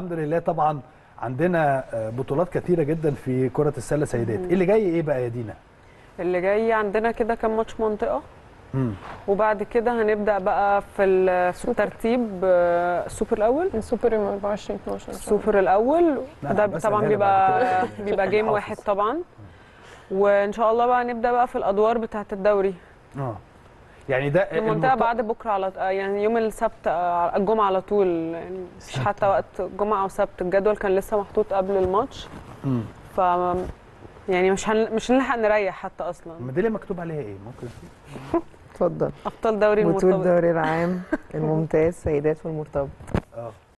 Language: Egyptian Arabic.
الحمد لله طبعا عندنا آه، بطولات كثيره جدا في كره السله سيدات ايه اللي جاي ايه بقى يا دينا اللي جاي عندنا كده كام ماتش منطقه مم. وبعد كده هنبدا بقى في ال- في الترتيب آه، السوبر الاول السوبر يوم 24 12 إن شاء الله. السوبر الاول لا، ده بس طبعا أنا بيبقى بعد كده بيبقى جيم حافظ. واحد طبعا وان شاء الله بقى نبدا بقى في الادوار بتاعه الدوري اه يعني ده المنطقه المنطقة- بعد بكره على آه، يعني يوم السبت آه، الجمعه على طول يعني مفيش حتى وقت جمعه او سبت الجدول كان لسه محطوط قبل الماتش مم. ف يعني مش هن... مش هنلحق نريح حتى اصلا الميداليه مكتوب عليها ايه ممكن اتفضل ابطال دوري بطولة المرتبط الدوري العام الممتاز سيدات والمرتبط اه